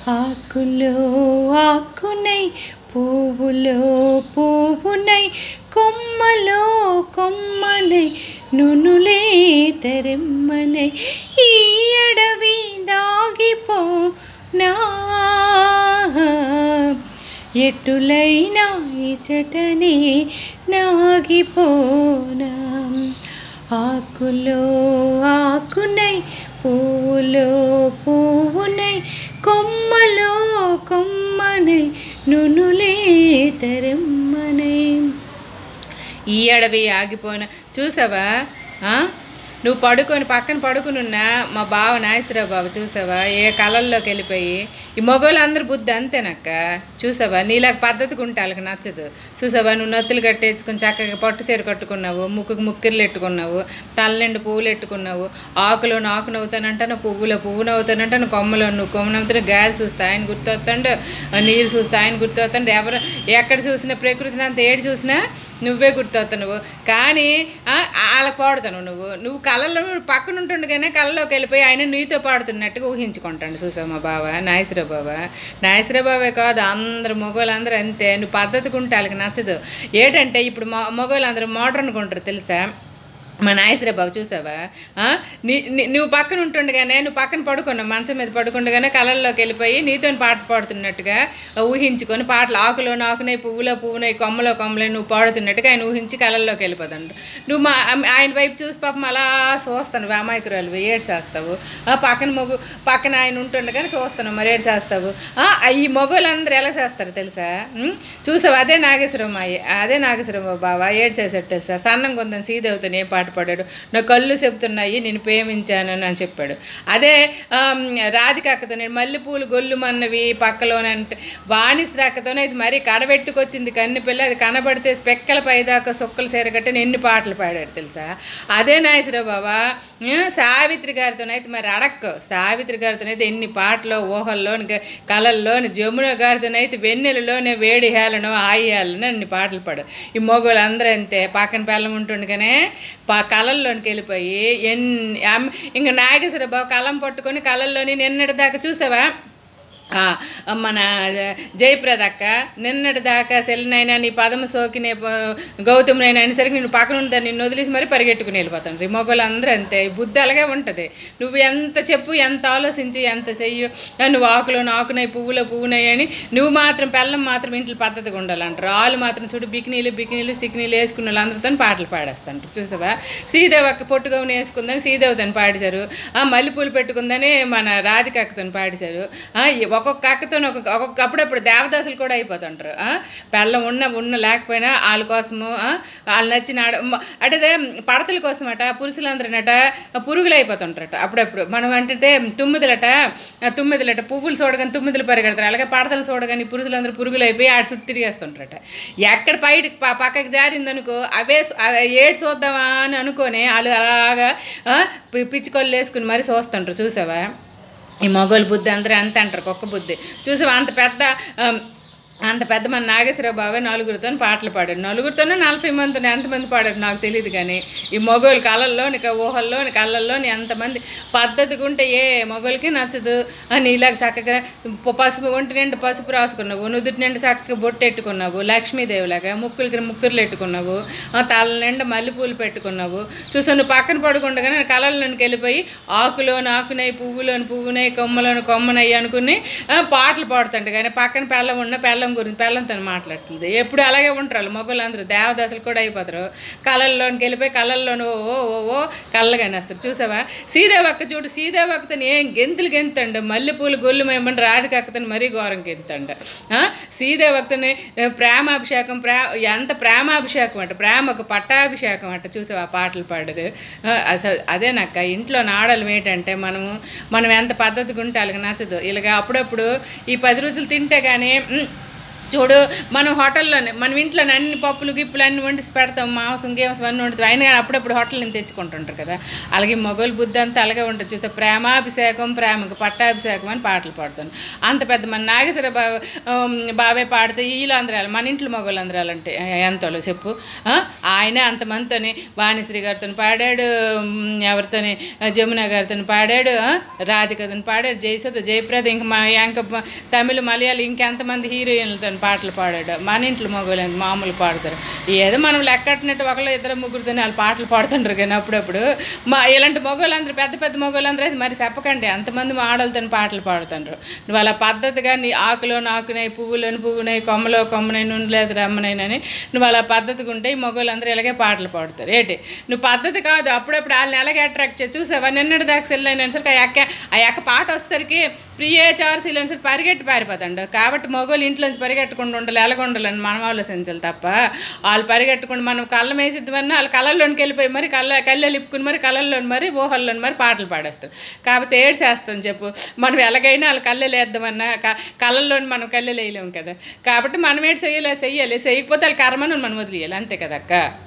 ఆకులో ఆకునై పువ్వులో పువ్వునై కొమ్మలో కొమ్మనై నునులే తెరెమ్మనై ఈ అడవి దాగిపో నా ఎటులైనా ఇచటనే నాగిపోనా ఆకులో ఆకునై పువ్వులో పువ్వునై కొమ్మలో కొమ్మనై నునులే తెరమ్మనై ఈ అడవి ఆగిపోయిన చూసావా ఆ? నువ్వు పడుకొని పక్కన పడుకుని ఉన్నా మా బావ నాయసరావు బాబు చూసావా ఏ కళల్లోకి వెళ్ళిపోయి ఈ మగవాళ్ళందరి బుద్ధి అంతేనక్క చూసావా నీలాగా పద్ధతిగా ఉంటే వాళ్ళకి నచ్చదు చూసావా నువ్వు నొత్తులు కట్టేసుకుని చక్కగా పట్టు చీర కట్టుకున్నావు ముక్కుకు ముక్కిర్లు ఎట్టుకున్నావు తల నిండు పువ్వులు ఎట్టుకున్నావు ఆకులో ఆకు నవ్వుతానంటాను పువ్వులో పువ్వు నవ్వుతానంటాను కొమ్మలో నువ్వు కొమ్మ నవ్వుతాను గాలి చూస్తా ఆయన గుర్తొస్తాడు నీళ్ళు చూస్తా ఆయన గుర్తొస్తాడు ఎవరు ఎక్కడ చూసినా ప్రకృతిని అంత ఏడు చూసినా నువ్వే గుర్తొస్తావు కానీ ఆ, వాళ్ళకి పాడుతాను నువ్వు నువ్వు కళ్ళలో పక్కన ఉంటుండగానే కళ్ళలోకి వెళ్ళిపోయి ఆయన నీతో పాడుతున్నట్టుగా ఊహించుకుంటాడు చూసావు మా బావ నాయసరావు బావ నాయసరావు బావే కాదు అందరు మగవాళ్ళందరూ అంతే నువ్వు పద్ధతిగా ఉంటే వాళ్ళకి నచ్చదు ఏంటంటే ఇప్పుడు మొ మగవాళ్ళందరూ మోడర్న్ కొంటారు తెలుసా మా నాయసరే బాబు చూసావా ఆ? నీ నీ- నువ్వు పక్కన ఉంటుండగానే నువ్వు పక్కన పడుకున్నావు మంచం మీద పడుకుండగానే కళల్లోకి వెళ్ళిపోయి నీతో పాట పాడుతున్నట్టుగా ఊహించుకొని పాటలు ఆకులో ఆకునై పువ్వులో పువ్వునై కొమ్మలో కొమ్మలై నువ్వు పాడుతున్నట్టుగా ఆయన ఊహించి కళల్లోకి వెళ్ళిపోతాడు నువ్వు మా ఆయన వైపు చూసి పాపం అలా చూస్తాను అమాయకురాలు ఏడ్చేస్తావు ఆ పక్కన మొగు పక్కన ఆయన ఉంటుండగానే చూస్తాను మరి ఏడ్చేస్తావు ఆ, ఈ మొగోళ్ళందరూ ఎలా చేస్తారు తెలుసా ఉం? చూసావు అదే నాగేశ్వరం అయ్యి అదే నాగేశ్వరం బాబా ఏడ్చేసాడు తెలుసా సన్నంగా ఉందని సీదేవుతాను ఏం పాట పాడాడు నా కళ్ళు చెప్తున్నాయి నేను ప్రేమించానని అని చెప్పాడు అదే ఆమ్, రాధిక అక్కతో నేను మల్లెపూలు గొల్లుమన్నవి పక్కలోనంటే వాణిశ్రాకతోనే ఇది మరీ కడబెట్టుకొచ్చింది కన్ని పిల్ల అది కనబడితే స్పెక్కల పైదాకా సొక్కలు సేరగట్టని ఎన్ని పాటలు పాడాడు తెలుసా అదే నాగేశ్వరరావు బాబా ఆ, సావిత్రి గారితోనైతే మరి అడక్కు సావిత్రి గారితోనైతే ఎన్ని పాటలు ఊహల్లోని గ- కళల్లోని జమున గారితోనైతే వెన్నెలలోనే వేడి హేళనో ఆయి హేళనో అన్ని పాటలు పాడారు ఈ మొగోళ్ళు అందరూ అంతే పక్కన పిల్లం ఉంటుండగానే పా కళల్లోనికి వెళ్ళిపోయి ఎన్ని అమ్- ఇంక నాగేశ్వర బాబు కలం పట్టుకొని కళల్లోని నిన్నటి దాకా చూసావా ఆ, మన జయప్రద అక్క నిన్నటి దాకా సెల్లినైనా నీ పదము సోకినే గౌతమునైనా అనేసరికి నేను పక్కన ఉంటాను నిన్ను వదిలేసి మరి పరిగెట్టుకుని వెళ్ళిపోతాను ఈ మొగలు అందరూ అంతే ఈ బుద్ధి అలాగే ఉంటుంది నువ్వు ఎంత చెప్పు ఎంత ఆలోచించి ఎంత చెయ్యు ఆ, నువ్వు ఆకులో ఆకునై పువ్వులో పువ్వునై అని నువ్వు మాత్రం పెళ్ళం మాత్రం ఇంట్లో పద్ధతిగా ఉండాలంటారు వాళ్ళు మాత్రం చూడు బికినీలు బికినీలు సికినీలు వేసుకున్న వాళ్ళందరితో పాటలు పాడేస్తాంటారు చూసావా శ్రీదేవి అక్క పొట్టుగౌని వేసుకుందని శ్రీదేవితోని పాడేశారు ఆ మల్లెపూలు పెట్టుకుందని మన రాధిక అక్కతో పాడేశారు ఆ, ఈ ఒక్కొక్క అక్కతో ఒక్కొక్క ఒక్కొక్క అప్పుడప్పుడు దేవదాసులు కూడా అయిపోతుంటారు ఆ, పెళ్ళం ఉన్న ఉన్న లేకపోయినా వాళ్ళ కోసము ఆ, వాళ్ళు నచ్చిన ఆడ మ- అంటే అదే పడతల కోసం అట పురుషులందరూనట పురుగులు అయిపోతుంటారట అప్పుడప్పుడు మనం అంటే తుమ్మిదలట ఆ, తుమ్మిదలట పువ్వులు చూడగానే తుమ్మిదలు పరిగెడతారు అలాగే పడతలు చూడగానే ఈ పురుషులందరూ పురుగులు అయిపోయి ఆడ చుట్టూ తిరిగేస్తుంటారట ఎక్కడ బయట ప- పక్కకి జారిందనుకో అవే సు- ఆ ఏడు చూద్దామా అని అనుకొని వాళ్ళు అలాగా ఆ, పి- పిచ్చికొల్లు వేసుకుని మరి చూస్తుంటారు చూసావా ఈ మగోళ్ళ బుద్ధి అందరూ అంత అంటారు కుక్క బుద్ధి చూసావా అంత పెద్ద ఆమ్, అంత పెద్ద మన నాగేశ్వరరావు బాబే నలుగురితో పాటలు పాడాడు నలుగురితోనే నలభై మందితో ఎంతమంది పాడాడు నాకు తెలియదు కానీ ఈ మొగోళ్ళు కళ్ళల్లోని ఊహల్లోని కళ్ళల్లోని ఎంతమంది పద్ధతిగా ఉంటే ఏ మొగోళ్ళకి నచ్చదు అని ఇలాగ చక్కగా ప- పసుపు ఒంటి నిండా పసుపు రాసుకున్నావు నుదుటి నిండా చక్కగా బొట్టు ఎట్టుకున్నావు లక్ష్మీదేవిలాగా ముక్కులకి ముక్కుర్లు ఎట్టుకున్నావు ఆ తల నిండా మల్లెపూలు పెట్టుకున్నావు చూసావు నువ్వు పక్కన పడుకుండగానే కళల్లోనికి వెళ్ళిపోయి ఆకులోని ఆకునై పువ్వులోని పువ్వునై కొమ్మలోని కొమ్మనై అనుకుని ఆ, పాటలు పాడుతుంటే కానీ పక్కన పెళ్ళం ఉన్న పెళ్ళం గురించి పెళ్ళంతో మాట్లాడుతుంది ఎప్పుడు అలాగే ఉంటారు వాళ్ళు మొగ్గులందరూ దేవదాసులు కూడా అయిపోతారు కళల్లోనికి వెళ్ళిపోయి కళల్లోని ఓ ఓ ఓ ఓ కళ్ళగానే వస్తారు చూసావా సీదేవక్క చూడు సీదేవక్కతని ఏం గెంతులు గెంతండు మల్లెపూలు గొల్లు మేమంటే రాధికక్కతని మరీ ఘోరం గెంతండు ఆ, సీదేవక్కతని ఆ, ప్రేమాభిషేకం ప్రే ఎంత ప్రేమాభిషేకం అంట ప్రేమకు పట్టాభిషేకం అంట చూసావా ఆ పాటలు పాడేది ఆ, అసలు అదేనక్క ఇంట్లో నాడలు ఏంటంటే మనము మనం ఎంత పద్ధతిగా ఉంటే వాళ్ళకి నచ్చదు ఇలాగ అప్పుడప్పుడు ఈ పది రోజులు తింటే కానీ "ఉమ్, చూడు మనం హోటల్లోనే మనం ఇంట్లోనే అన్ని పప్పులు గిప్పులు అన్ని వండిసి పెడతాం మాంసం గేమ్స్ అన్నీ వండుతాం అయినా కానీ అప్పుడప్పుడు హోటల్ నుంచి తెచ్చుకుంటుంటారు కదా అలాగే మొగోలు బుద్ధి అంతా అలాగే ఉంటుంది చూస్తే ప్రేమాభిషేకం ప్రేమకు పట్టాభిషేకం అని పాటలు పాడుతాను అంత పెద్ద మన నాగేశ్వర బా ఆమ్, బావే పాడితే వీళ్ళు అందరాలు మన ఇంట్లో మొగోళ్ళు అందరాలు అంటే ఎంతలో చెప్పు ఆ? ఆయనే అంతమందితోని వాణిశ్రీ గారితో పాడాడు ఉమ్, ఎవరితోని జమున గారితో పాడాడు ఆ? రాధికతో పాడాడు జయసుధ జయప్రద ఇంకా మా ఇంకా తమిళ మలయాళం ఇంకెంతమంది హీరోయిన్లతో పాటలు పాడాడు మన ఇంట్లో మగవాళ్ళు మామూలు పాడతారు ఏదో మనం లెక్కట్టినట్టు ఒకళ్ళు ఇద్దరు ముగ్గురితో వాళ్ళు పాటలు పాడుతుంటారు కానీ అప్పుడప్పుడు మా ఇలాంటి మగవాళ్ళందరూ పెద్ద పెద్ద మగవాళ్ళందరూ అయితే మరి చెప్పకండి అంతమంది మా ఆడలతో పాటలు పాడుతుండ్రు నువ్వు అలా పద్ధతిగా నీ ఆకులో నాకునై పువ్వులోని పువ్వునై కొమ్మలో కొమ్మనై నుండలేదు రమ్మనైనని నువ్వు అలా పద్ధతిగా ఉంటే ఈ మగవాళ్ళందరూ ఇలాగే పాటలు పాడుతారు ఏంటి నువ్వు పద్ధతి కాదు అప్పుడప్పుడు వాళ్ళని ఎలాగ అట్రాక్ట్ చేసి చూసావా నిన్నటి దాకా సెల్లైన సరికి ఆ యొక్క ఆ యొక్క పాట వచ్చేసరికి ప్రియే చార్సీలు అని సరికి పరిగెట్టి పారిపోతాడు కాబట్టి మగవాళ్ళు ఇంట్లోంచి పరిగెట్టకుండా ఉండాలి ఎలాగ ఉండాలని మనం ఆలోచించాలి తప్ప వాళ్ళు పరిగెట్టకుండా మనం కళ్ళం వేసిద్దామని వాళ్ళు కళ్ళల్లోనికి వెళ్ళిపోయి మరి కళ్ళ కళ్ళెలు ఇప్పుకుని మరి కళ్ళల్లోని మరి ఊహల్లోని మరి పాటలు పాడేస్తారు కాబట్టి ఏడు చేస్తాం చెప్పు మనం ఎలాగైనా వాళ్ళు కళ్ళెలు వేద్దామన్నా క కళ్ళల్లోని మనం కళ్ళెలు వేయలేము కదా కాబట్టి మనం ఏడు చెయ్యాలి చెయ్యాలి చేయకపోతే వాళ్ళు కర్మను మనం వదిలేయాలి అంతే కదా అక్క